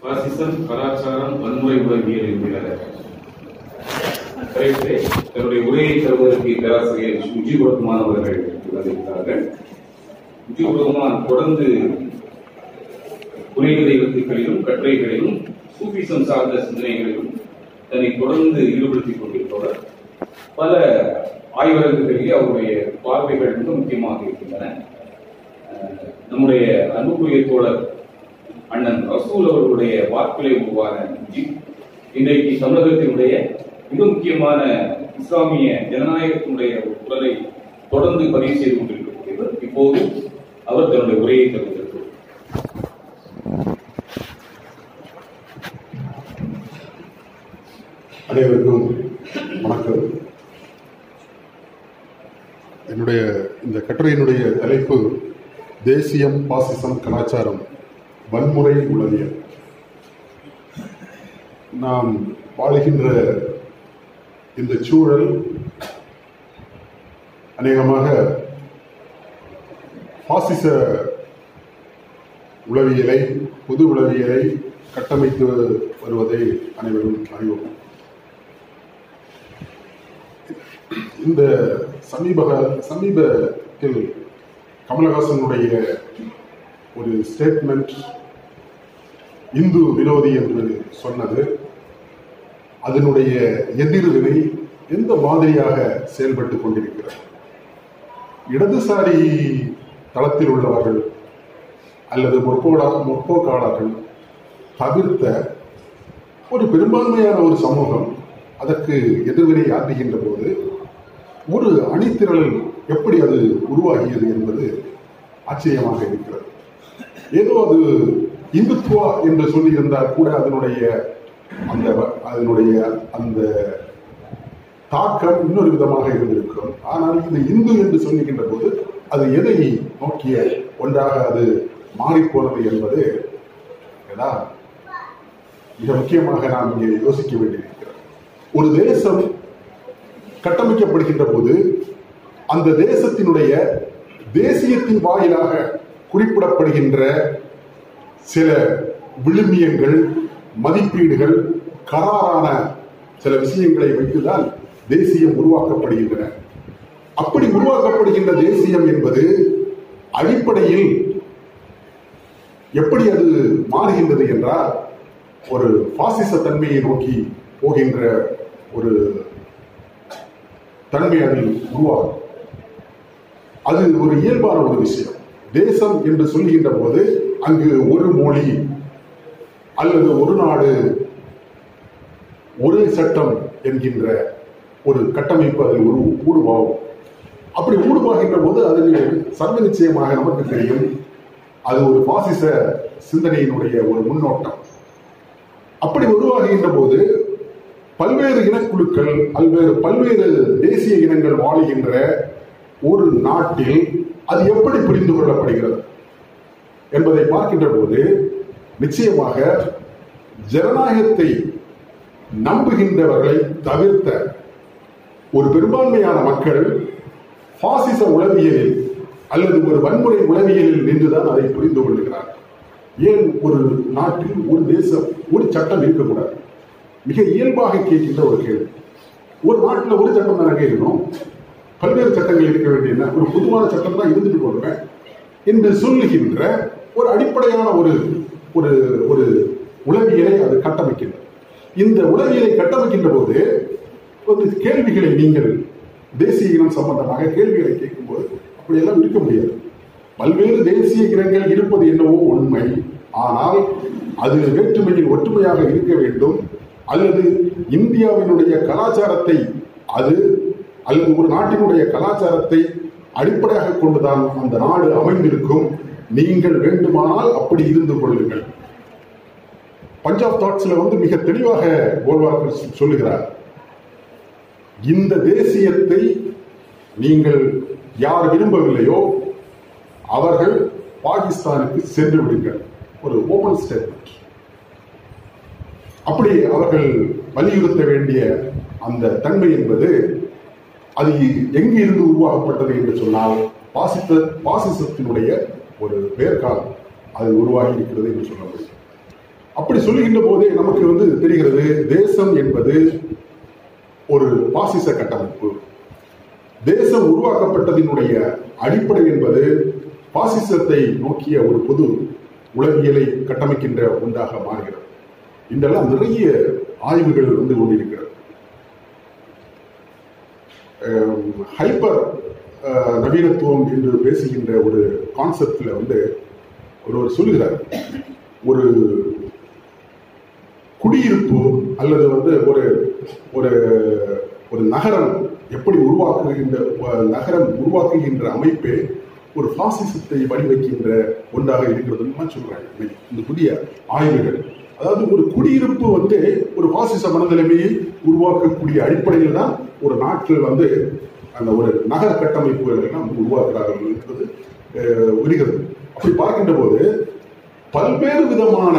பாசிசம் கலாச்சாரம் வன்முறை உலகியல் என்கிற தலைப்பிலே தன்னுடைய உரையை தருவதற்கு பேராசிரியர் முஜிபுர் ரஹ்மான் அவர்கள் வந்திருக்கிறார்கள் முஜிபுர் ரஹ்மான் தொடர்ந்து புனைவு தெய்வத்துக்களிலும் கட்டுரைகளிலும் சூபிசம் சார்ந்த சிந்தனைகளிலும் தன்னை தொடர்ந்து ஈடுபடுத்திக் கொண்டிருப்பவர் பல ஆய்வகங்களிலே அவருடைய பார்வைகள் மிக முக்கியமாக இருக்கின்றன அஹ் நம்முடைய அன்புக்குரிய தோழர் அண்ணன் ரசூல் அவர்களுடைய வாக்கிலே உருவான முஜிப் இன்றைக்கு தமிழகத்தினுடைய மிக முக்கியமான இஸ்லாமிய ஜனநாயகத்தினுடைய ஒரு குரலை தொடர்ந்து பதிவு செய்து கொண்டிருக்கக்கூடியவர் இப்போது அவர் தன்னுடைய உரையை தருவதற்கு அனைவருக்கும் வணக்கம் என்னுடைய இந்த கட்டுரையினுடைய தலைப்பு தேசியம் பாசிசம் கலாச்சாரம் வன்முறை உளவியல் நாம் வாழுகின்ற இந்த சூழல் அநேகமாக பாசிச உளவியலை பொது உளவியலை கட்டமைத்து வருவதை அனைவரும் அறிவோம் இந்த சமீப சமீபத்தில் கமலஹாசனுடைய ஒரு ஸ்டேட்மெண்ட் இந்து விரோதி என்று சொன்னது அதனுடைய எதிர்வினை எந்த மாதிரியாக செயல்பட்டு கொண்டிருக்கிறது இடதுசாரி தளத்தில் உள்ளவர்கள் அல்லது முற்போடா முற்போக்காளர்கள் தவிர்த்த ஒரு பெரும்பான்மையான ஒரு சமூகம் அதற்கு எதிர்வினை ஆற்றுகின்ற போது ஒரு அணித்திரள் எப்படி அது உருவாகியது என்பது ஆச்சரியமாக இருக்கிறது ஏதோ அது இந்துத்துவா என்று சொல்லியிருந்தால் கூட அதனுடைய அந்த அதனுடைய அந்த தாக்கம் இன்னொரு விதமாக இருந்திருக்கும் ஆனால் இது இந்து என்று சொல்லுகின்ற போது அது எதை நோக்கிய ஒன்றாக அது மாறிப்போனது என்பது ஏன்னா, மிக முக்கியமாக நாம் இங்கே யோசிக்க வேண்டியிருக்கிறது ஒரு தேசம் கட்டமைக்கப்படுகின்ற போது அந்த தேசத்தினுடைய தேசியத்தின் வாயிலாக குறிப்பிடப்படுகின்ற சில விழுமியங்கள் மதிப்பீடுகள் கராரான சில விஷயங்களை வைத்துதான் தேசியம் உருவாக்கப்படுகின்றன அப்படி உருவாக்கப்படுகின்ற தேசியம் என்பது அடிப்படையில் எப்படி அது மாறுகின்றது என்றால் ஒரு பாசிச தன்மையை நோக்கி போகின்ற ஒரு தன்மை அதில் உருவாகும் அது ஒரு இயல்பான ஒரு விஷயம் தேசம் என்று சொல்லுகின்ற போது அங்கு ஒரு மொழி அல்லது ஒரு நாடு ஒரே சட்டம் என்கின்ற ஒரு கட்டமைப்பு அதில் ஒரு ஊடுபாவும் அப்படி ஊடுபாகின்ற போது அதில் சர்வ நிச்சயமாக நமக்கு தெரியும் அது ஒரு பாசிச சிந்தனையினுடைய ஒரு முன்னோட்டம் அப்படி உருவாகின்ற போது பல்வேறு இனக்குழுக்கள் பல்வேறு பல்வேறு தேசிய இனங்கள் வாழுகின்ற ஒரு நாட்டில் அது எப்படி புரிந்து கொள்ளப்படுகிறது என்பதை பார்க்கின்ற போது நிச்சயமாக ஜனநாயகத்தை நம்புகின்றவர்களை தவிர்த்த ஒரு பெரும்பான்மையான மக்கள் பாசிச உளவியலில் அல்லது ஒரு வன்முறை உளவியலில் நின்றுதான் அதை புரிந்து கொள்கிறார் ஏன் ஒரு நாட்டில் ஒரு தேசம் ஒரு சட்டம் இருக்கக்கூடாது மிக இயல்பாக கேட்கின்ற ஒரு கேள்வி ஒரு நாட்டில் ஒரு சட்டம் தானே இருக்கணும் பல்வேறு சட்டங்கள் இருக்க வேண்டிய ஒரு பொதுவான சட்டம் தான் இருந்துட்டு கொள்வேன் என்று சொல்லுகின்ற ஒரு அடிப்படையான ஒரு ஒரு ஒரு உளவியலை அது கட்டமைக்கின்றது இந்த உளவியலை கட்டமைக்கின்ற போது ஒரு கேள்விகளை நீங்கள் தேசிய இனம் சம்பந்தமாக கேள்விகளை கேட்கும்போது அப்படியெல்லாம் இருக்க முடியாது பல்வேறு தேசிய இனங்கள் இருப்பது என்னவோ உண்மை ஆனால் அது வேற்றுமையில் ஒற்றுமையாக இருக்க வேண்டும் அல்லது இந்தியாவினுடைய கலாச்சாரத்தை அது அல்லது ஒரு நாட்டினுடைய கலாச்சாரத்தை அடிப்படையாக கொண்டுதான் அந்த நாடு அமைந்திருக்கும் நீங்கள் வேண்டுமானால் அப்படி இருந்து கொள்ளுங்கள் பஞ்சாப் தாட்ஸ்ல வந்து மிக தெளிவாக கோல்வாக்கர் சொல்லுகிறார் இந்த தேசியத்தை நீங்கள் யார் விரும்பவில்லையோ அவர்கள் பாகிஸ்தானுக்கு சென்று விடுங்கள் ஒரு ஓபன் ஸ்டேட்மெண்ட் அப்படி அவர்கள் வலியுறுத்த வேண்டிய அந்த தன்மை என்பது அது எங்கு இருந்து உருவாக்கப்பட்டது என்று சொன்னால் பாசித்த பாசிசத்தினுடைய ஒரு வேர்கால் அது உருவாகி இருக்கிறது என்று சொல்ல முடியும் அப்படி சொல்லுகின்ற போதே நமக்கு வந்து தெரிகிறது தேசம் என்பது ஒரு பாசிச கட்டமைப்பு தேசம் உருவாக்கப்பட்டதினுடைய அடிப்படை என்பது பாசிசத்தை நோக்கிய ஒரு பொது உளவியலை கட்டமைக்கின்ற ஒன்றாக மாறுகிறது இன்றெல்லாம் நிறைய ஆய்வுகள் வந்து கொண்டிருக்கிறது ஹைப்பர் நவீனத்துவம் என்று பேசுகின்ற ஒரு கான்செப்ட்ல வந்து ஒருவர் சொல்லுகிறார் ஒரு குடியிருப்பு அல்லது வந்து ஒரு ஒரு ஒரு நகரம் எப்படி உருவாக்குகின்ற அஹ், நகரம் உருவாக்குகின்ற அமைப்பே ஒரு பாசிசத்தை வடிவைக்கின்ற ஒன்றாக இருக்கிறதுன்னு சொல்றாங்க இன்னைக்கு இந்த புதிய ஆய்வுகள் அதாவது ஒரு குடியிருப்பு வந்து ஒரு பாசிச மனநிலைமையை உருவாக்கக்கூடிய அடிப்படையில் தான் ஒரு நாட்டில் வந்து அந்த ஒரு நகர கட்டமைப்புகளை எல்லாம் வந்து உருவாக்குறார்கள் என்பது அஹ், வருகிறது அப்படி பார்க்கின்ற போது பல்வேறு விதமான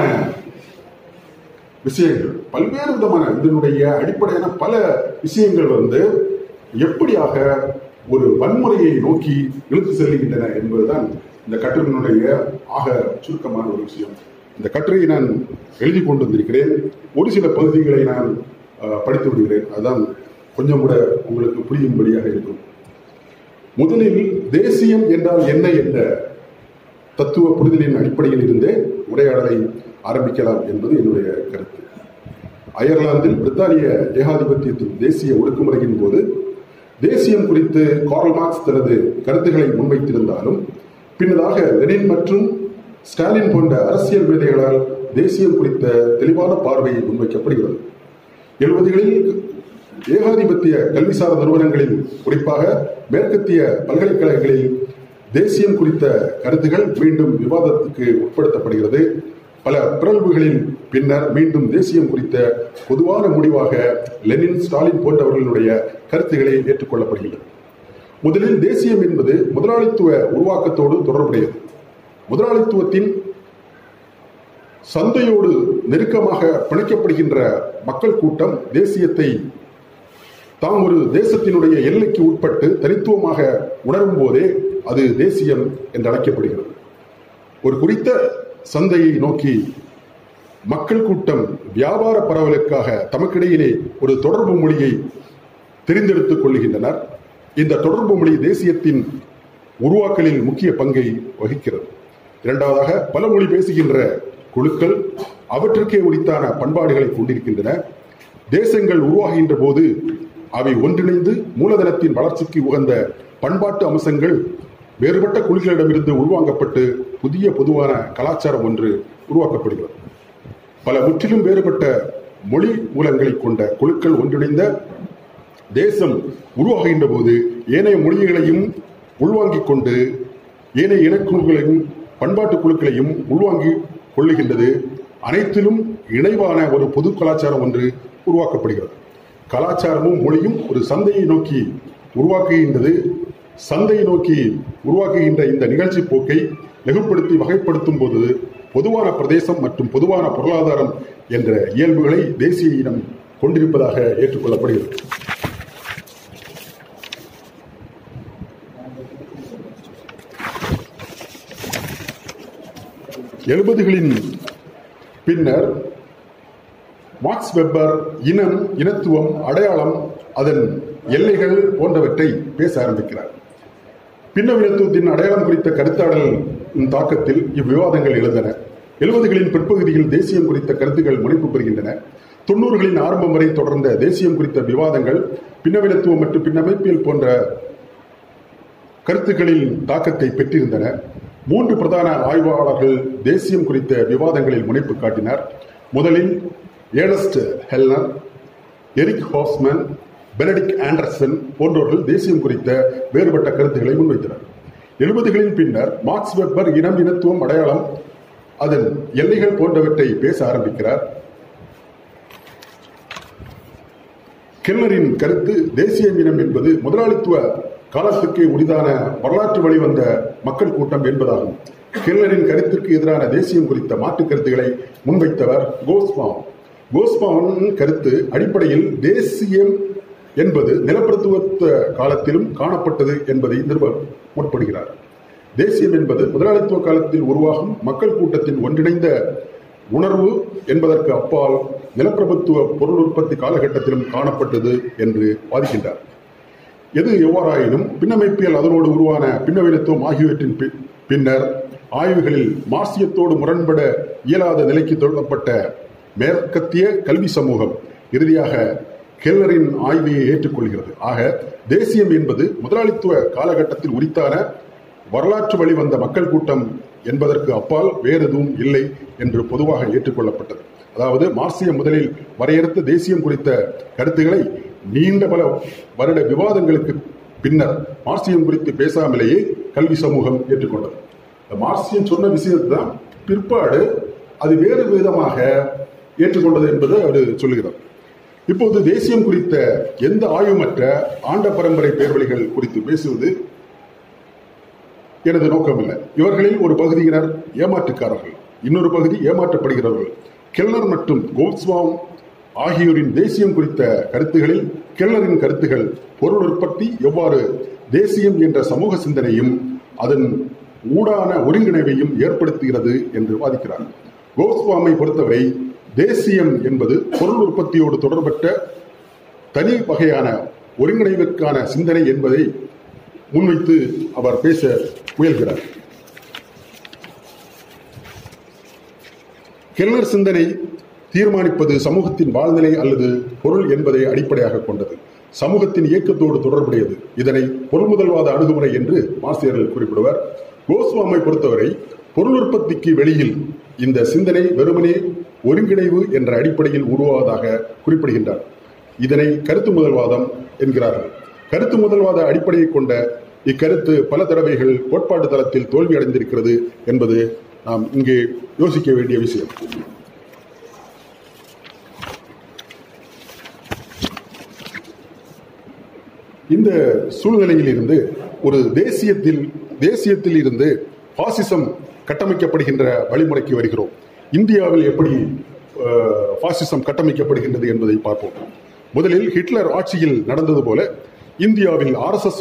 விஷயங்கள் பல்வேறு விதமான இதனுடைய அடிப்படையான பல விஷயங்கள் வந்து எப்படியாக ஒரு வன்முறையை நோக்கி இழுத்து செல்லுகின்றன என்பதுதான் இந்த கட்டுரையினுடைய ஆக சுருக்கமான ஒரு விஷயம் இந்த கட்டுரையை நான் எழுதி கொண்டு வந்திருக்கிறேன் ஒரு சில பகுதிகளை நான் அஹ், படித்து விடுகிறேன் அதுதான் கொஞ்சம் கூட உங்களுக்கு புரியும்படியாக இருக்கும் முதலில் தேசியம் என்றால் என்ன என்ற தத்துவ புரிதலின் அடிப்படையில் இருந்தே உரையாடலை ஆரம்பிக்கலாம் என்பது என்னுடைய கருத்து அயர்லாந்தில் பிரித்தானிய ஏகாதிபத்தியத்தின் தேசிய ஒடுக்குமுறையின் போது தேசியம் குறித்து கார்ல் மார்க்ஸ் தனது கருத்துக்களை முன்வைத்திருந்தாலும் பின்னதாக லெனின் மற்றும் ஸ்டாலின் போன்ற அரசியல் மேதைகளால் தேசியம் குறித்த தெளிவான பார்வை முன்வைக்கப்படுகிறது எழுபதுகளில் ஏகாதிபத்திய கல்விசார் நிறுவனங்களில் குறிப்பாக மேற்கத்திய பல்கலைக்கழகங்களில் தேசியம் குறித்த கருத்துகள் மீண்டும் விவாதத்துக்கு உட்படுத்தப்படுகிறது பல பிறழ்வுகளின் பின்னர் மீண்டும் தேசியம் குறித்த பொதுவான முடிவாக லெனின் ஸ்டாலின் போன்றவர்களுடைய கருத்துக்களை ஏற்றுக்கொள்ளப்படுகின்றன முதலில் தேசியம் என்பது முதலாளித்துவ உருவாக்கத்தோடு தொடர்புடையது முதலாளித்துவத்தின் சந்தையோடு நெருக்கமாக பிணைக்கப்படுகின்ற மக்கள் கூட்டம் தேசியத்தை தாம் ஒரு தேசத்தினுடைய எல்லைக்கு உட்பட்டு தனித்துவமாக உணரும் போதே அது தேசியம் என்று அழைக்கப்படுகிறது ஒரு குறித்த சந்தையை நோக்கி மக்கள் கூட்டம் வியாபார பரவலுக்காக தமக்கிடையிலே ஒரு தொடர்பு மொழியை தெரிந்தெடுத்துக் கொள்கின்றனர் இந்த தொடர்பு மொழி தேசியத்தின் உருவாக்கலில் முக்கிய பங்கை வகிக்கிறது இரண்டாவதாக பல மொழி பேசுகின்ற குழுக்கள் அவற்றுக்கே உரித்தான பண்பாடுகளை கொண்டிருக்கின்றன தேசங்கள் உருவாகின்ற போது அவை ஒன்றிணைந்து மூலதனத்தின் வளர்ச்சிக்கு உகந்த பண்பாட்டு அம்சங்கள் வேறுபட்ட குழுக்களிடமிருந்து உள்வாங்கப்பட்டு புதிய பொதுவான கலாச்சாரம் ஒன்று உருவாக்கப்படுகிறது பல முற்றிலும் வேறுபட்ட மொழி மூலங்களை கொண்ட குழுக்கள் ஒன்றிணைந்த தேசம் உருவாகின்ற போது ஏனைய மொழிகளையும் உள்வாங்கிக் கொண்டு ஏனைய இனக்குழுக்களையும் பண்பாட்டு குழுக்களையும் உள்வாங்கி கொள்ளுகின்றது அனைத்திலும் இணைவான ஒரு பொது கலாச்சாரம் ஒன்று உருவாக்கப்படுகிறது கலாச்சாரமும் மொழியும் ஒரு சந்தையை நோக்கி உருவாக்குகின்றது சந்தையை நோக்கி உருவாக்குகின்ற இந்த நிகழ்ச்சி போக்கை லகுப்படுத்தி வகைப்படுத்தும் போது பொதுவான பிரதேசம் மற்றும் பொதுவான பொருளாதாரம் என்ற இயல்புகளை தேசிய இனம் கொண்டிருப்பதாக ஏற்றுக்கொள்ளப்படுகிறது எழுபதுகளின் பின்னர் மார்க்ஸ் வெப்பர் இனம் இனத்துவம் அடையாளம் அதன் எல்லைகள் போன்றவற்றை பேச ஆரம்பிக்கிறார் பின்னவினத்துவத்தின் அடையாளம் குறித்த கருத்தாடல் தாக்கத்தில் இவ்விவாதங்கள் எழுந்தன எழுபதுகளின் பிற்பகுதியில் தேசியம் குறித்த கருத்துக்கள் முனைப்பு பெறுகின்றன தொண்ணூறுகளின் ஆரம்பம் வரை தொடர்ந்த தேசியம் குறித்த விவாதங்கள் பின்னவினத்துவம் மற்றும் பின்னமைப்பியல் போன்ற கருத்துக்களில் தாக்கத்தை பெற்றிருந்தன மூன்று பிரதான ஆய்வாளர்கள் தேசியம் குறித்த விவாதங்களில் முனைப்பு காட்டினார் முதலில் Ernest Gellner Eric Hobsbawm Benedict Anderson போன்றவர்கள் தேசியம் குறித்த வேறுபட்ட கருத்துக்களை முன்வைத்தனர் எழுபதுகளின் பின்னர் மார்க்ஸ் வெப்பர் இனம் இனத்துவம் அடையாளம் அதன் எல்லைகள் போன்றவற்றை பேச ஆரம்பிக்கிறார் கெல்லரின் கருத்து தேசிய இனம் என்பது முதலாளித்துவ காலத்துக்கே உரிதான வரலாற்று வழிவந்த மக்கள் கூட்டம் என்பதாகும் கெல்லரின் கருத்திற்கு எதிரான தேசியம் குறித்த மாற்று கருத்துக்களை முன்வைத்தவர் கோஸ்பாம் கோஸ்பாவின் கருத்து அடிப்படையில் தேசியம் என்பது நிலப்பிரத்துவ காலத்திலும் காணப்பட்டது என்பதை நிறுவ முற்படுகிறார் தேசியம் என்பது முதலாளித்துவ காலத்தில் உருவாகும் மக்கள் கூட்டத்தின் ஒன்றிணைந்த உணர்வு என்பதற்கு அப்பால் நிலப்பிரபுத்துவ பொருள் உற்பத்தி காலகட்டத்திலும் காணப்பட்டது என்று வாதிக்கின்றார் எது எவ்வாறாயினும் பின்னமைப்பியல் அதனோடு உருவான பின்னவீனத்துவம் ஆகியவற்றின் பி- பின்னர் ஆய்வுகளில் மார்சியத்தோடு முரண்பட இயலாத நிலைக்கு தொழப்பட்ட மேற்கத்திய கல்வி சமூகம் இறுதியாக கெல்லரின் ஆய்வையை ஏற்றுக்கொள்கிறது ஆக தேசியம் என்பது முதலாளித்துவ காலகட்டத்தில் உரித்தான வரலாற்று வழி வந்த மக்கள் கூட்டம் என்பதற்கு அப்பால் வேறு எதுவும் இல்லை என்று பொதுவாக ஏற்றுக்கொள்ளப்பட்டது அதாவது மார்சியம் முதலில் வரையறுத்த தேசியம் குறித்த கருத்துக்களை நீண்ட பல வருட விவாதங்களுக்கு பின்னர் மார்சியம் குறித்து பேசாமலேயே கல்வி சமூகம் ஏற்றுக்கொண்டது இந்த மார்சியம் சொன்ன விஷயத்தை தான் பிற்பாடு அது வேறு விதமாக ஏற்றுக்கொண்டது என்பதை அவர் சொல்லுகிறார் இப்போது தேசியம் குறித்த எந்த ஆய்வுமற்ற ஆண்ட பரம்பரை பேர்வழிகள் குறித்து பேசுவது எனது நோக்கம் இல்லை இவர்களில் ஒரு பகுதியினர் ஏமாற்றுக்காரர்கள் இன்னொரு பகுதி ஏமாற்றப்படுகிறவர்கள் கெல்லர் மற்றும் கோல்ஸ்வாம் ஆகியோரின் தேசியம் குறித்த கருத்துகளில் கெல்லரின் கருத்துகள் பொருள் உற்பத்தி எவ்வாறு தேசியம் என்ற சமூக சிந்தனையும் அதன் ஊடான ஒருங்கிணைவையும் ஏற்படுத்துகிறது என்று வாதிக்கிறார் கோஸ்வாமை பொறுத்தவரை தேசியம் என்பது பொருள் உற்பத்தியோடு தொடர்பட்ட தனி வகையான ஒருங்கிணைவிற்கான சிந்தனை என்பதை முன்வைத்து அவர் பேச முயல்கிறார் கெல்லர் சிந்தனை தீர்மானிப்பது சமூகத்தின் வாழ்நிலை அல்லது பொருள் என்பதை அடிப்படையாக கொண்டது சமூகத்தின் இயக்கத்தோடு தொடர்புடையது இதனை பொருள்முதல்வாத அணுகுமுறை என்று மாசியர்கள் குறிப்பிடுவர் கோஸ்வாமை பொறுத்தவரை பொருள் உற்பத்திக்கு வெளியில் இந்த சிந்தனை வெறுமனே ஒருங்கிணைவு என்ற அடிப்படையில் உருவாவதாக குறிப்பிடுகின்றார் இதனை கருத்து முதல்வாதம் என்கிறார்கள் கருத்து முதல்வாத அடிப்படையை கொண்ட இக்கருத்து பல தடவைகள் கோட்பாட்டு தளத்தில் தோல்வி அடைந்திருக்கிறது என்பது நாம் இங்கே யோசிக்க வேண்டிய விஷயம் இந்த சூழ்நிலையில் இருந்து ஒரு தேசியத்தில் தேசியத்தில் இருந்து பாசிசம் கட்டமைக்கப்படுகின்ற வழிமுறைக்கு வருகிறோம் இந்தியாவில் எப்படி அஹ், பாசிசம் கட்டமைக்கப்படுகின்றது என்பதை பார்ப்போம் முதலில் ஹிட்லர் ஆட்சியில் நடந்தது போல இந்தியாவில் ஆர்எஸ்எஸ்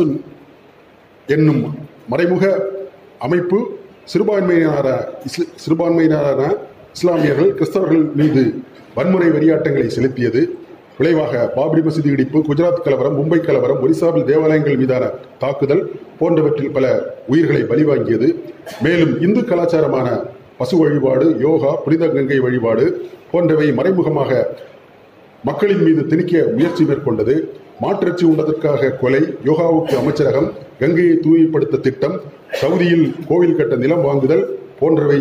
என்னும் மறைமுக அமைப்பு சிறுபான்மையினரான இஸ்ல- சிறுபான்மையினரான இஸ்லாமியர்கள் கிறிஸ்தவர்கள் மீது வன்முறை வெறியாட்டங்களை செலுத்தியது விளைவாக பாபரி மசூதி இடிப்பு குஜராத் கலவரம் மும்பை கலவரம் ஒரிசாவில் தேவாலயங்கள் மீதான தாக்குதல் போன்றவற்றில் பல உயிர்களை பலிவாங்கியது மேலும் இந்து கலாச்சாரமான பசு வழிபாடு யோகா புனித கங்கை வழிபாடு போன்றவை மறைமுகமாக மக்களின் மீது திணிக்க முயற்சி மேற்கொண்டது மாற்றச்சி உண்டதற்காக கொலை யோகாவுக்கு அமைச்சரகம் கங்கையை தூய்மைப்படுத்த திட்டம் சவுதியில் கோவில் கட்ட நிலம் வாங்குதல் போன்றவை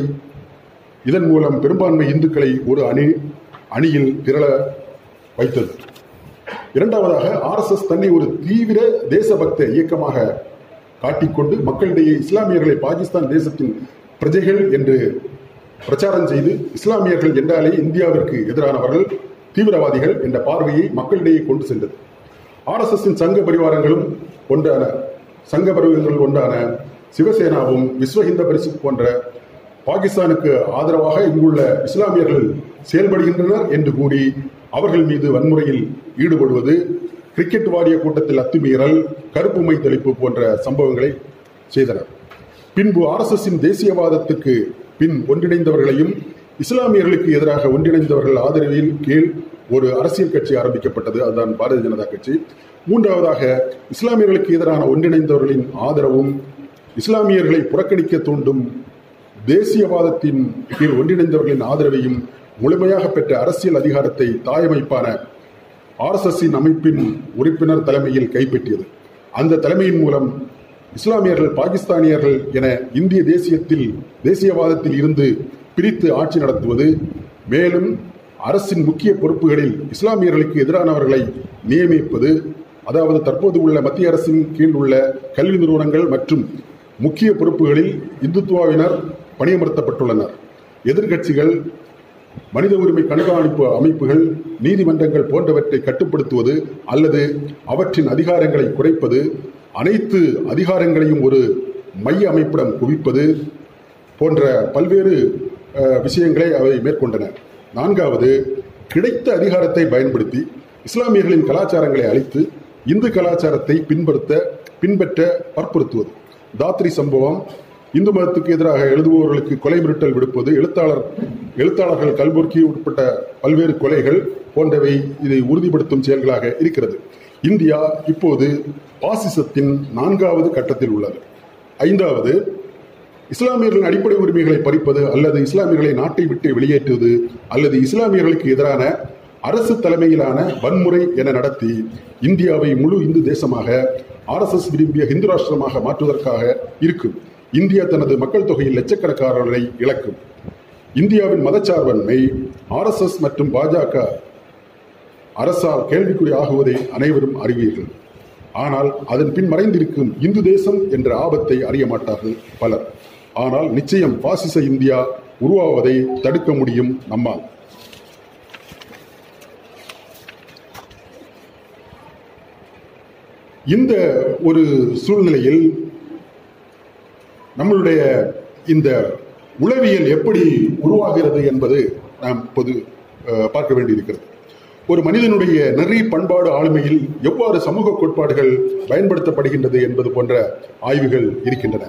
இதன் மூலம் பெரும்பான்மை இந்துக்களை ஒரு அணி அணியில் திரள வைத்தது இரண்டாவதாக ஆர்எஸ்எஸ் தன்னை ஒரு தீவிர தேசபக்த இயக்கமாக காட்டிக்கொண்டு மக்களிடையே இஸ்லாமியர்களை பாகிஸ்தான் தேசத்தின் பிரஜைகள் என்று பிரச்சாரம் செய்து இஸ்லாமியர்கள் என்றாலே இந்தியாவிற்கு எதிரானவர்கள் தீவிரவாதிகள் என்ற பார்வையை மக்களிடையே கொண்டு சென்றது ஆர்எஸ்எஸ்ஸின் சங்க பரிவாரங்களும் ஒன்றான சங்க பரிவாரங்கள் ஒன்றான சிவசேனாவும் விஸ்வ இந்த பரிசு போன்ற பாகிஸ்தானுக்கு ஆதரவாக இங்குள்ள இஸ்லாமியர்கள் செயல்படுகின்றனர் என்று கூறி அவர்கள் மீது வன்முறையில் ஈடுபடுவது கிரிக்கெட் வாரிய கூட்டத்தில் அத்துமீறல் கருப்பு மை தெளிப்பு போன்ற சம்பவங்களை செய்தனர் பின்பு ஆர்எஸ்எஸ்ஸின் தேசியவாதத்துக்கு பின் ஒன்றிணைந்தவர்களையும் இஸ்லாமியர்களுக்கு எதிராக ஒன்றிணைந்தவர்கள் ஆதரவில் கீழ் ஒரு அரசியல் கட்சி ஆரம்பிக்கப்பட்டது அதுதான் பாரதிய ஜனதா கட்சி மூன்றாவதாக இஸ்லாமியர்களுக்கு எதிரான ஒன்றிணைந்தவர்களின் ஆதரவும் இஸ்லாமியர்களை புறக்கணிக்க தூண்டும் தேசியவாதத்தின் கீழ் ஒன்றிணைந்தவர்களின் ஆதரவையும் முழுமையாக பெற்ற அரசியல் அதிகாரத்தை தாயமைப்பான ஆர்எஸ்எஸ்ஸின் அமைப்பின் உறுப்பினர் தலைமையில் கைப்பற்றியது அந்த தலைமையின் மூலம் இஸ்லாமியர்கள் பாகிஸ்தானியர்கள் என இந்திய தேசியத்தில் தேசியவாதத்தில் இருந்து பிரித்து ஆட்சி நடத்துவது மேலும் அரசின் முக்கிய பொறுப்புகளில் இஸ்லாமியர்களுக்கு எதிரானவர்களை நியமிப்பது அதாவது தற்போது உள்ள மத்திய அரசின் கீழ் உள்ள கல்வி நிறுவனங்கள் மற்றும் முக்கிய பொறுப்புகளில் இந்துத்துவாவினர் பணியமர்த்தப்பட்டுள்ளனர் எதிர்க்கட்சிகள் மனித உரிமை கண்காணிப்பு அமைப்புகள் நீதிமன்றங்கள் போன்றவற்றை கட்டுப்படுத்துவது அல்லது அவற்றின் அதிகாரங்களை குறைப்பது அனைத்து அதிகாரங்களையும் ஒரு மைய அமைப்பிடம் குவிப்பது போன்ற பல்வேறு அஹ், விஷயங்களை அவை மேற்கொண்டன நான்காவது கிடைத்த அதிகாரத்தை பயன்படுத்தி இஸ்லாமியர்களின் கலாச்சாரங்களை அழித்து இந்து கலாச்சாரத்தை பின்பற்ற பின்பற்ற வற்புறுத்துவது தாத்ரி சம்பவம் இந்து மதத்துக்கு எதிராக எழுதுபவர்களுக்கு கொலை மிரட்டல் விடுப்பது எழுத்தாளர் எழுத்தாளர்கள் கல்புர்கி உட்பட்ட பல்வேறு கொலைகள் போன்றவை இதை உறுதிப்படுத்தும் செயல்களாக இருக்கிறது இந்தியா இப்போது பாசிசத்தின் நான்காவது கட்டத்தில் உள்ளது ஐந்தாவது இஸ்லாமியர்களின் அடிப்படை உரிமைகளை பறிப்பது அல்லது இஸ்லாமியர்களை நாட்டை விட்டு வெளியேற்றுவது அல்லது இஸ்லாமியர்களுக்கு எதிரான அரசு தலைமையிலான வன்முறை என நடத்தி இந்தியாவை முழு இந்து தேசமாக ஆர்எஸ்எஸ் விரும்பிய இந்து ராஷ்டிரமாக மாற்றுவதற்காக இருக்கும் இந்தியா தனது மக்கள் தொகையில் லட்சக்கணக்கானவர்களை இழக்கும் இந்தியாவின் மதச்சார்பன்மை ஆர்எஸ்எஸ் மற்றும் பாஜக அரசால் கேள்விக்குறி ஆகுவதை அனைவரும் அறிவீர்கள் ஆனால் அதன் பின் மறைந்திருக்கும் இந்து தேசம் என்ற ஆபத்தை அறிய மாட்டார்கள் பலர் ஆனால் நிச்சயம் பாசிச இந்தியா உருவாவதை தடுக்க முடியும் நம்மால் இந்த ஒரு சூழ்நிலையில் நம்மளுடைய இந்த உளவியல் எப்படி உருவாகிறது என்பது நாம் இப்போது அஹ், பார்க்க வேண்டியிருக்கிறது ஒரு மனிதனுடைய நெறி பண்பாடு ஆளுமையில் எவ்வாறு சமூக கோட்பாடுகள் பயன்படுத்தப்படுகின்றது என்பது போன்ற ஆய்வுகள் இருக்கின்றன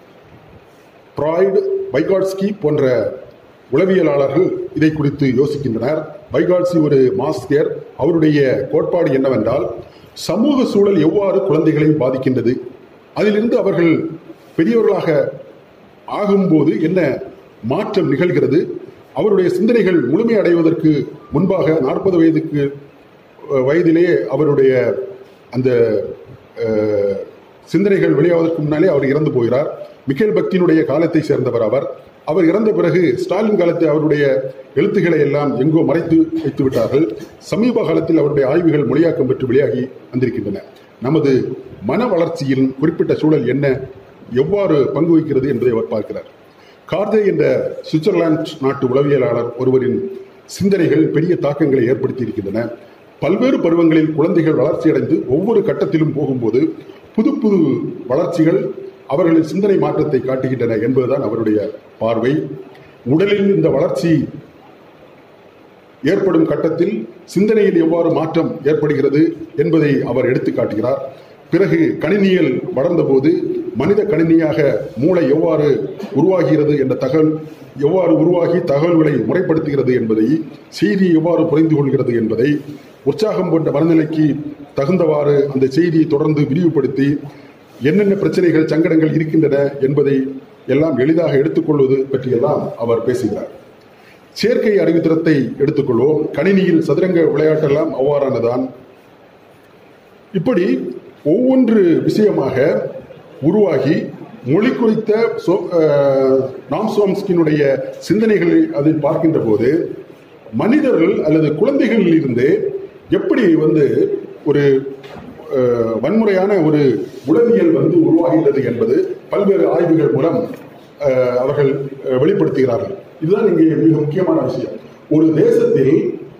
ப்ராய்டு பைகாட்ஸ்கி போன்ற உளவியலாளர்கள் இதை குறித்து யோசிக்கின்றனர் பைகாட்சி ஒரு மாஸ்தியர் அவருடைய கோட்பாடு என்னவென்றால் சமூக சூழல் எவ்வாறு குழந்தைகளை பாதிக்கின்றது அதிலிருந்து அவர்கள் பெரியவர்களாக ஆகும்போது என்ன மாற்றம் நிகழ்கிறது அவருடைய சிந்தனைகள் முழுமையடைவதற்கு முன்பாக நாற்பது வயதுக்கு அஹ், வயதிலே அவருடைய அந்த அஹ், சிந்தனைகள் வெளியாவதற்கு முன்னாலே அவர் இறந்து போகிறார் மிக்கேல் பக்தியினுடைய காலத்தை சேர்ந்தவர் அவர் அவர் இறந்த பிறகு ஸ்டாலின் காலத்தை அவருடைய எழுத்துக்களை எல்லாம் எங்கோ மறைத்து வைத்து விட்டார்கள் சமீப காலத்தில் அவருடைய ஆய்வுகள் மொழியாக்கம் பெற்று வெளியாகி வந்திருக்கின்றன நமது மன வளர்ச்சியின் குறிப்பிட்ட சூழல் என்ன எவ்வாறு பங்கு வகிக்கிறது என்பதை அவர் பார்க்கிறார் கார்தே என்ற சுவிட்சர்லாந்து நாட்டு உளவியலாளர் ஒருவரின் சிந்தனைகள் பெரிய தாக்கங்களை ஏற்படுத்தி இருக்கின்றன பல்வேறு பருவங்களில் குழந்தைகள் வளர்ச்சியடைந்து ஒவ்வொரு கட்டத்திலும் போகும்போது புது புது வளர்ச்சிகள் அவர்களின் சிந்தனை மாற்றத்தை காட்டுகின்றன என்பதுதான் அவருடைய பார்வை உடலில் இந்த வளர்ச்சி ஏற்படும் கட்டத்தில் சிந்தனையில் எவ்வாறு மாற்றம் ஏற்படுகிறது என்பதை அவர் எடுத்து காட்டுகிறார் பிறகு கணினியல் வளர்ந்தபோது மனித கணினியாக மூளை எவ்வாறு உருவாகிறது என்ற தகவல் எவ்வாறு உருவாகி தகவல்களை முறைப்படுத்துகிறது என்பதை செய்தியை எவ்வாறு புரிந்து கொள்கிறது என்பதை உற்சாகம் போன்ற மனநிலைக்கு தகுந்தவாறு அந்த செய்தியை தொடர்ந்து விரிவுபடுத்தி என்னென்ன பிரச்சனைகள் சங்கடங்கள் இருக்கின்றன என்பதை எல்லாம் எளிதாக எடுத்துக்கொள்வது பற்றியெல்லாம் அவர் பேசுகிறார் சேர்க்கை அறிவுத்திறத்தை எடுத்துக்கொள்வோம் கணினியில் சதுரங்க விளையாட்டெல்லாம் அவ்வாறானதான் இப்படி ஒவ்வொன்று விஷயமாக உருவாகி மொழி குறித்த சோ- அஹ், நாம் சோம்ஸ்கினுடைய சிந்தனைகளை அதை பார்க்கின்ற போது மனிதர்கள் அல்லது குழந்தைகளில் இருந்து எப்படி வந்து ஒரு அஹ், வன்முறையான ஒரு உளவியல் வந்து உருவாகின்றது என்பது பல்வேறு ஆய்வுகள் மூலம் அஹ், அவர்கள் அஹ், வெளிப்படுத்துகிறார்கள் இதுதான் இங்கே மிக முக்கியமான விஷயம் ஒரு தேசத்தில்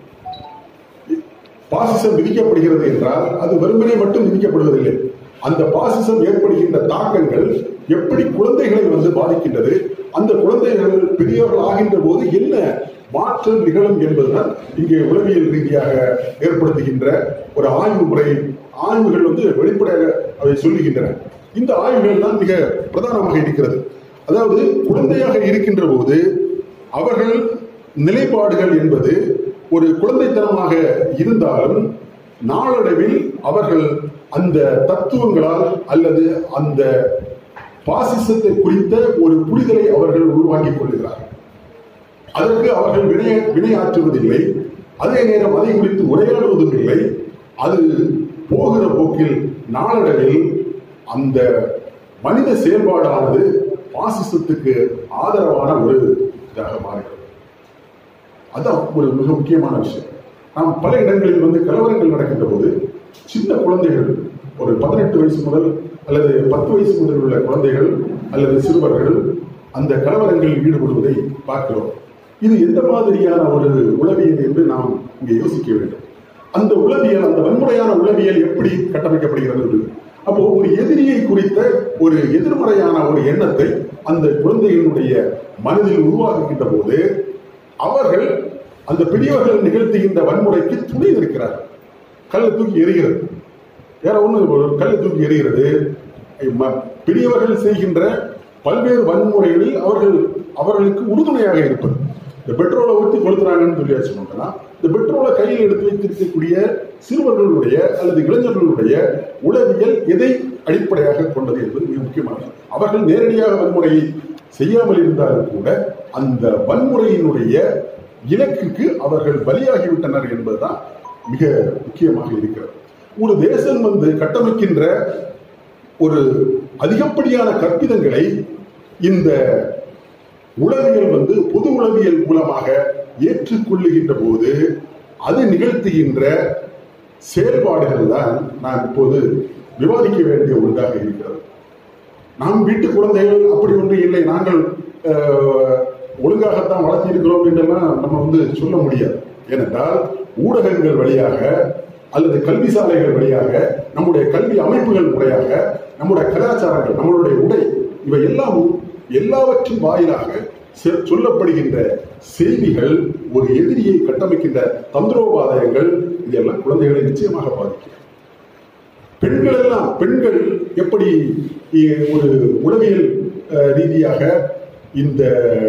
பாசிசம் விதிக்கப்படுகிறது என்றால் அது வெறுமனே மட்டும் விதிக்கப்படுவதில்லை அந்த பாசிசம் ஏற்படுகின்ற தாக்கங்கள் எப்படி குழந்தைகளை வந்து பாதிக்கின்றது அந்த குழந்தைகள் பெரியவர்கள் ஆகின்ற போது என்ன மாற்றம் நிகழும் என்பதுதான் இங்கே உளவியல் ரீதியாக ஏற்படுத்துகின்ற ஒரு ஆய்வு முறை ஆய்வுகள் வந்து வெளிப்படையாக அவை சொல்லுகின்றன இந்த ஆய்வுகள் தான் மிக பிரதானமாக இருக்கிறது அதாவது குழந்தையாக இருக்கின்ற போது அவர்கள் நிலைப்பாடுகள் என்பது ஒரு குழந்தைத்தனமாக இருந்தாலும் நாளடைவில் அவர்கள் அந்த தத்துவங்களால் அல்லது அந்த பாசிசத்தை குறித்த ஒரு புரிதலை அவர்கள் உருவாக்கிக் கொள்கிறார்கள் அதற்கு அவர்கள் வினை வினையாற்றுவதில்லை அதே நேரம் அதை குறித்து உரையாடுவதும் இல்லை அது போகிற போக்கில் நாளடைவில் அந்த மனித செயல்பாடானது பாசிசத்துக்கு ஆதரவான ஒரு இதாக மாறுகிறது அதான் ஒரு மிக முக்கியமான விஷயம் நாம் பல இடங்களில் வந்து கலவரங்கள் நடக்கின்ற போது சின்ன குழந்தைகள் ஒரு பதினெட்டு வயசு முதல் அல்லது பத்து வயசு முதல் உள்ள குழந்தைகள் அல்லது சிறுவர்கள் அந்த கலவரங்களில் ஈடுபடுவதை பார்க்கிறோம் இது எந்த மாதிரியான ஒரு உளவியல் என்று நாம் இங்கே யோசிக்க வேண்டும் அந்த உளவியல் அந்த வன்முறையான உளவியல் எப்படி கட்டமைக்கப்படுகிறது என்று. அப்போ ஒரு எதிரியை குறித்த ஒரு எதிர்மறையான ஒரு எண்ணத்தை அந்த குழந்தைகளுடைய மனதில் உருவாக்குகின்ற போது அவர்கள் அந்த பெரியவர்கள் நிகழ்த்துகின்ற வன்முறைக்கு துணை நிற்கிறார்கள் கல்லை தூக்கி எறிகிறது வேற ஒண்ணு ஒரு கல்லை தூக்கி எறிகிறது ம- பெரியவர்கள் செய்கின்ற பல்வேறு வன்முறைகளில் அவர்கள் அவர்களுக்கு உறுதுணையாக இருப்பது இந்த பெட்ரோலை ஊற்றி கொளுத்துறாங்கன்னு சொல்லியாச்சு சொன்னா இந்த பெட்ரோலை கையில் எடுத்து வைத்திருக்கக்கூடிய சிறுவர்களுடைய அல்லது இளைஞர்களுடைய உளவியல் எதை அடிப்படையாக கொண்டது என்பது மிக முக்கியமானது அவர்கள் நேரடியாக வன்முறையை செய்யாமல் இருந்தாலும் கூட அந்த வன்முறையினுடைய இலக்குக்கு அவர்கள் பலியாகிவிட்டனர் என்பதுதான் மிக முக்கியமாக இருக்கிறது ஒரு தேசம் வந்து கட்டமைக்கின்ற ஒரு அதிகப்படியான கற்பிதங்களை இந்த உளவியல் வந்து பொது உளவியல் மூலமாக ஏற்றுக்கொள்ளுகின்ற போது அது நிகழ்த்துகின்ற செயல்பாடுகள் தான் நான் இப்போது விவாதிக்க வேண்டிய ஒன்றாக இருக்கிறது நாம் வீட்டு குழந்தைகள் அப்படி ஒன்று இல்லை நாங்கள் அஹ், ஒழுங்காகத்தான் வளர்த்தி இருக்கிறோம் என்றெல்லாம் நம்ம வந்து சொல்ல முடியாது ஏனென்றால் ஊடகங்கள் வழியாக அல்லது கல்வி சாலைகள் வழியாக நம்முடைய கல்வி அமைப்புகள் முறையாக நம்முடைய கலாச்சாரங்கள் நம்மளுடைய உடை இவை எல்லாம் எல்லாவற்றின் வாயிலாக செ- சொல்லப்படுகின்ற செய்திகள் ஒரு எதிரியை கட்டமைக்கின்ற தந்திரோபாதயங்கள் இதெல்லாம் குழந்தைகளை நிச்சயமாக பாதிக்கும் பெண்கள் எல்லாம் பெண்கள் எப்படி இ- ஒரு உளவியல் அஹ், ரீதியாக இந்த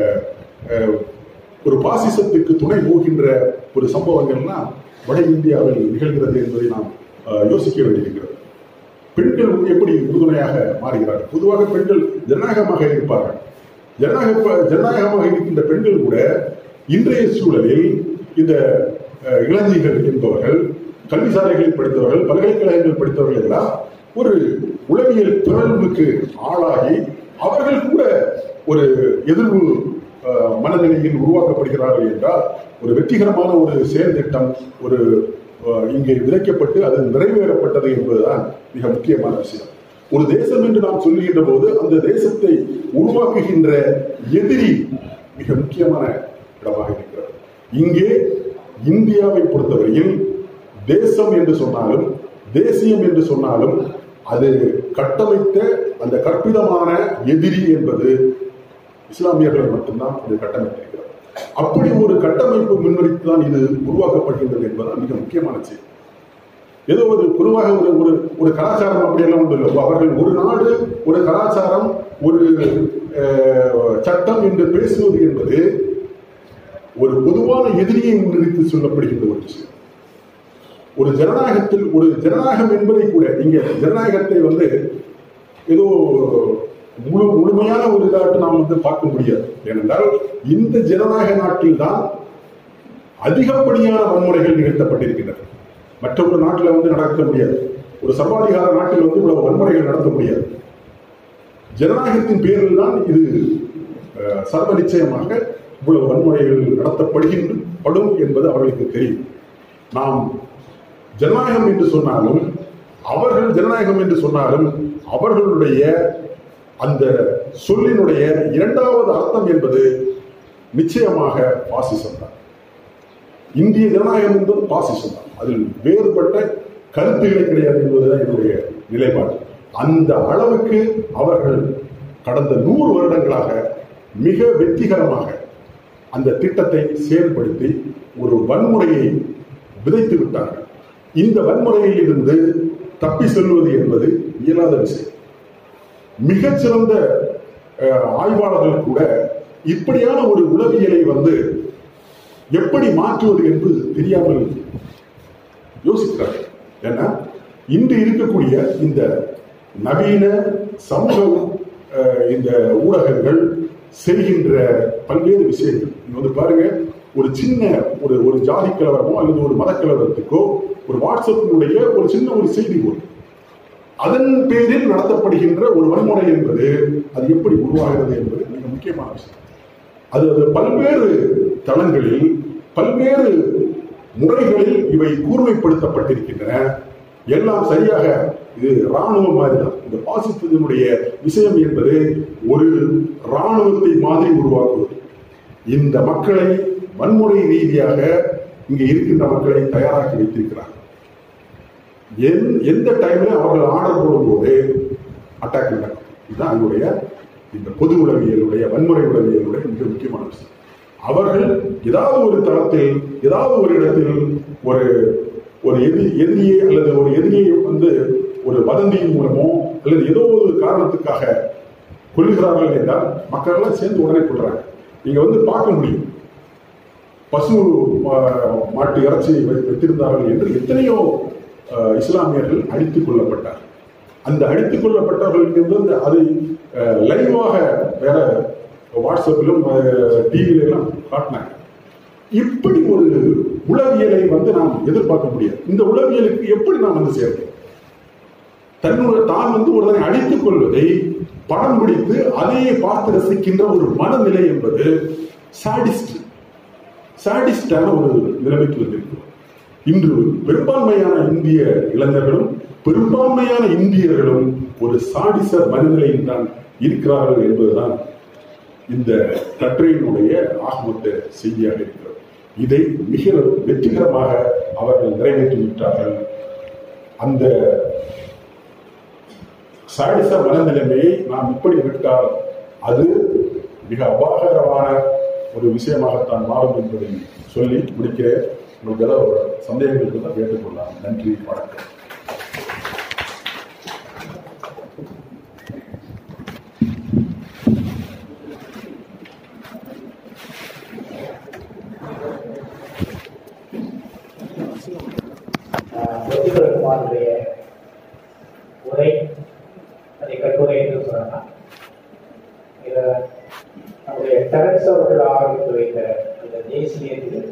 அஹ், ஒரு பாசிசத்துக்கு துணை போகின்ற ஒரு சம்பவங்கள்லாம் வட இந்தியாவில் நிகழ்கிறது என்பதை நாம் அஹ், யோசிக்க வேண்டியிருக்கிறது பெண்கள் எப்படி உறுதுணையாக மாறுகிறார்கள் பொதுவாக பெண்கள் ஜனநாயகமாக இருப்பார்கள் ஜனநாயக ஜனநாயகமாக இருக்கின்ற பெண்கள் கூட இன்றைய சூழலில் இந்த அஹ், இளஞ்சிகள் என்பவர்கள் கல்வி சாலைகளில் படித்தவர்கள் பல்கலைக்கழகங்கள் படித்தவர்கள் எல்லாம் ஒரு உளவியல் பிறழ்வுக்கு ஆளாகி அவர்கள் கூட ஒரு எதிர்வு அஹ், மனநிலையில் உருவாக்கப்படுகிறார்கள் என்றால் ஒரு வெற்றிகரமான ஒரு செயல் திட்டம் ஒரு அஹ், இங்கே விதைக்கப்பட்டு அது நிறைவேறப்பட்டது என்பதுதான் மிக முக்கியமான விஷயம் ஒரு தேசம் என்று நாம் சொல்லுகின்ற போது அந்த தேசத்தை உருவாக்குகின்ற எதிரி மிக முக்கியமான இடமாக இருக்கிறது இங்கே இந்தியாவை பொறுத்தவரையில் தேசம் என்று சொன்னாலும் தேசியம் என்று சொன்னாலும் அது கட்டமைத்த அந்த கற்பிதமான எதிரி என்பது இஸ்லாமியர்கள் மட்டும்தான் அது கட்டமைத்திருக்கிறது அப்படி ஒரு கட்டமைப்பு முன்வைத்து தான் இது உருவாக்கப்படுகின்றது என்பதுதான் மிக முக்கியமான செய்தி ஏதோ ஒரு குருவாக ஒரு ஒரு ஒரு கலாச்சாரம் அப்படியெல்லாம் ஒன்று இல்லை அவர்கள் ஒரு நாடு ஒரு கலாச்சாரம் ஒரு அஹ், சட்டம் என்று பேசுவது என்பது ஒரு பொதுவான எதிரியை முன்னிறுத்தி சொல்லப்படுகின்ற ஒரு விஷயம் ஒரு ஜனநாயகத்தில் ஒரு ஜனநாயகம் என்பதை கூட நீங்க ஜனநாயகத்தை வந்து ஏதோ முழு முழுமையான ஒரு இதாட்டு நாம் வந்து பார்க்க முடியாது ஏனென்றால் இந்த ஜனநாயக நாட்டில் தான் அதிகப்படியான வன்முறைகள் நிகழ்த்தப்பட்டிருக்கின்றன மற்ற ஒரு நாட்டில் வந்து நடக்க முடியாது ஒரு சர்வாதிகார நாட்டில் வந்து இவ்வளவு வன்முறைகள் நடத்த முடியாது ஜனநாயகத்தின் பேரில் தான் இது அஹ், சர்வ நிச்சயமாக இவ்வளவு வன்முறைகள் நடத்தப்படுகின்ற படும் என்பது அவர்களுக்கு தெரியும் நாம் ஜனநாயகம் என்று சொன்னாலும் அவர்கள் ஜனநாயகம் என்று சொன்னாலும் அவர்களுடைய அந்த சொல்லினுடைய இரண்டாவது அர்த்தம் என்பது நிச்சயமாக பாசிசம் தான் இந்திய ஜனநாயகம் என்பது பாசிசம் தான் அதில் வேறுபட்ட கருத்துக்களே கிடையாது என்பதுதான் என்னுடைய நிலைப்பாடு அந்த அளவுக்கு அவர்கள் கடந்த நூறு வருடங்களாக மிக வெற்றிகரமாக அந்த திட்டத்தை செயல்படுத்தி ஒரு வன்முறையை விதைத்து விட்டார்கள் இந்த வன்முறையில் இருந்து தப்பி செல்வது என்பது இயலாத விஷயம் மிகச்சிறந்த அஹ், ஆய்வாளர்கள் கூட இப்படியான ஒரு உளவியலை வந்து எப்படி மாற்றுவது என்று தெரியாமல் யோசிக்கிறார்கள் ஏன்னா இன்று இருக்கக்கூடிய இந்த நவீன சமூக அஹ், இந்த ஊடகங்கள் செய்கின்ற பல்வேறு விஷயங்கள் நீங்க வந்து பாருங்க ஒரு சின்ன ஒரு ஒரு ஜாதி கலவரமோ அல்லது ஒரு மத கலவரத்துக்கோ ஒரு வாட்ஸ்அப்பினுடைய ஒரு சின்ன ஒரு செய்தி வரும் அதன் பேரில் நடத்தப்படுகின்ற ஒரு வன்முறை என்பது அது எப்படி உருவாகிறது என்பது மிக முக்கியமான விஷயம் அது அது பல்வேறு தளங்களில் பல்வேறு முறைகளில் இவை கூர்மைப்படுத்தப்பட்டிருக்கின்றன எல்லாம் சரியாக இது ராணுவம் மாதிரி தான் இந்த பாசிசத்தினுடைய விஷயம் என்பது ஒரு ராணுவத்தை மாதிரி உருவாக்குவது இந்த மக்களை வன்முறை ரீதியாக இங்கே இருக்கின்ற மக்களை தயாராக்கி வைத்திருக்கிறார்கள் எந்- எந்த டைம்ல அவர்கள் ஆர்டர் போடும்போது அட்டாக் நடக்கும் இதுதான் அவங்களுடைய இந்த பொது உளவியலுடைய வன்முறை உளவியலுடைய மிக முக்கியமான விஷயம் அவர்கள் ஏதாவது ஒரு தளத்தில் ஏதாவது ஒரு இடத்தில் ஒரு ஒரு எதிரி எதிரியை அல்லது ஒரு எதிரியை வந்து ஒரு வதந்தியின் மூலமோ அல்லது ஏதோ ஒரு காரணத்துக்காக கொல்லுகிறார்கள் என்றால் மக்கள் எல்லாம் சேர்ந்து உடனே கொள்றாங்க நீங்க வந்து பார்க்க முடியும் பசு ஆஹ், மாட்டு இறைச்சி வை- வைத்திருந்தார்கள் என்று எத்தனையோ ஆஹ், இஸ்லாமியர்கள் அடித்துக் கொள்ளப்பட்டார் அந்த அடித்துக் கொள்ளப்பட்டவர்களுக்கு அதை ஆஹ், லைவாக வேற வாட்ஸ்அப்பிலும் டிவியில எல்லாம் காட்டினாங்க இப்படி ஒரு உளவியலை வந்து நாம் எதிர்பார்க்க முடியாது இந்த உளவியலுக்கு எப்படி நாம் வந்து சேர்க்கணும் தன்னுடைய தான் வந்து ஒருவரை அடித்துக் கொள்வதை படம் பிடித்து அதையே பார்த்து ரசிக்கின்ற ஒரு மனநிலை என்பது சாடிஸ்ட் சாடிஸ்டான ஒரு நிலைமைக்கு வந்திருக்கிறோம் இன்று பெரும்பான்மையான இந்திய இளைஞர்களும் பெரும்பான்மையான இந்தியர்களும் ஒரு சாடிச மனநிலையில் தான் இருக்கிறார்கள் என்பதுதான் இந்த கட்டுரையினுடைய ஆகமத்த செய்தியாக இருக்கிறது இதை மிக வெற்றிகரமாக அவர்கள் நிறைவேற்றிவிட்டார்கள் அந்த சாடிச மனநிலைமையை நாம் இப்படி விட்டால் அது மிக அபாகரமான ஒரு விஷயமாகத்தான் மாறும் என்பதை சொல்லி முடிக்கிறேன் உங்களுக்கு ஏதாவது ஒரு சந்தேகங்கள் இருந்தால் கேட்டுக்கொள்ளலாம் நன்றி வணக்கம் முத்துக்குமாருடைய உரை அதை கட்டுரை என்று சொல்லலாம் இதை நம்முடைய டெரன்ஸ் அவர்கள் ஆரம்பித்து வைத்த அந்த தேசியத்தில்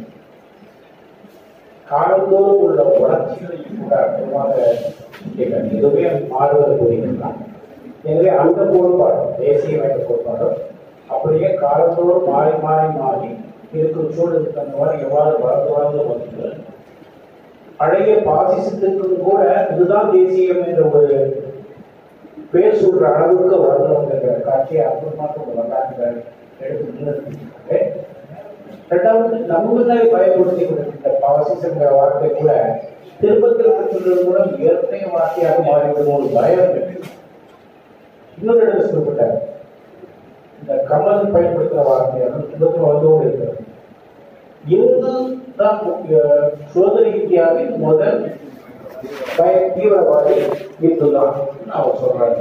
காலந்தோறும் உள்ள வளர்ச்சிகளையும் கூட அற்புதமாக கேட்கிறார். இதுவே மாறுதல் கூறுகின்றான் எனவே அந்த கோட்பாடு தேசியம் என்ற கோட்பாடு அப்படியே காலத்தோடு மாறி மாறி மாறி இருக்கும் சூழலுக்கு தகுந்தவாறு எவ்வாறு வளர்ந்து வளர்ந்து வந்து பழைய பாசிசத்துக்கும் கூட இதுதான் தேசியம் என்ற ஒரு பேர் சொல்ற அளவுக்கு வரணுங்கிற காட்சியை அற்புதமாக ஒரு வரலாற்று எடுத்து முன்னிறுத்திருக்காங்க ரெண்டாவது நம்மளே பயன்படுத்தி கொண்டிருக்கிற பாசிசங்கிற வார்த்தை கூட திருப்பத்தில் பெற்றுள்ளது கூட இயற்கை வார்த்தையாக மாறிவிடும் ஒரு பயம் இருக்கு. இன்னொரு இடத்துல சொல்லப்பட்டார் இந்த கமல் பயன்படுத்துகிற வார்த்தையாக திருப்பத்தில் வந்து கொண்டு இருக்கிறது இந்து தான் அஹ், சுதந்திர இந்தியாவின் முதல் பய தீவிரவாதி இந்து தான் அவர் சொல்றாரு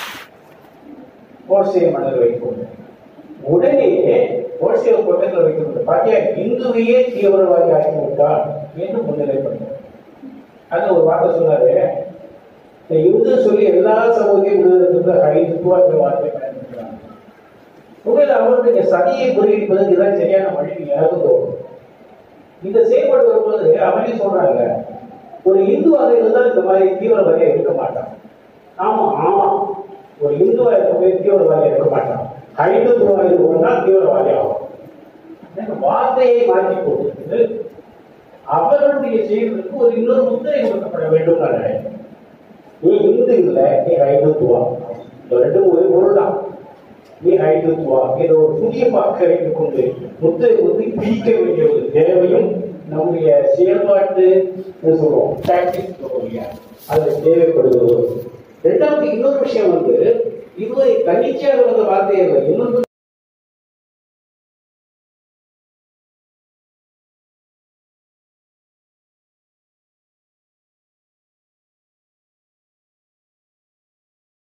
கோட்சே மணல் வைக்கும் உடனே கோட்சே கொட்டத்தில் வைக்கிறது பாத்தியா இந்துவையே தீவிரவாதி ஆக்கி விட்டான் என்று முன்னிலைப்படுத்தார் அது ஒரு வார்த்தை சொன்னாரு இந்த இந்து சொல்லி எல்லா சமூகத்தையும் விடுவதற்கு ஐந்துவா இந்த வார்த்தை பயன்படுத்துறாங்க உண்மையில் அவருடைய சதியை குறிப்பிப்பதற்கு இதான் சரியான வழி எனக்கு தோணும் இந்த செயல்பாடு வரும்போது அவனே சொல்றாங்க ஒரு இந்துவாக இருந்தால் இந்த மாதிரி தீவிரவாதியா இருக்க மாட்டான் ஆமா ஆமா ஒரு இந்துவா இருக்கவே தீவிரவாதியா இருக்க மாட்டான் ஹைந்துவா இருக்கணும்னா தீவிரவாதி ஆகும் எனக்கு வார்த்தையை மாற்றி போட்டு அவர்களுடைய செயல்களுக்கு ஒரு இன்னொரு முத்திரை கொடுக்கப்பட வேண்டும் நான் நினைக்கிறேன் நீ இந்து இல்லை நீ ஹைந்துவா இந்த ரெண்டும் ஒரே பொருள் தான் நீ ஹைந்துவா என்ற ஒரு புதிய வாக்கை கொண்டு முத்திரை வந்து பிரிக்க வேண்டிய ஒரு தேவையும் நம்முடைய செயல்பாட்டு என்ன சொல்றோம் டாக்டிக்ஸ் சொல்றோம் இல்லையா அது தேவைப்படுவது ரெண்டாவது இன்னொரு விஷயம் வந்து இதுவரை தன்னிச்சையாக வந்த வார்த்தை இல்லை இன்னொன்று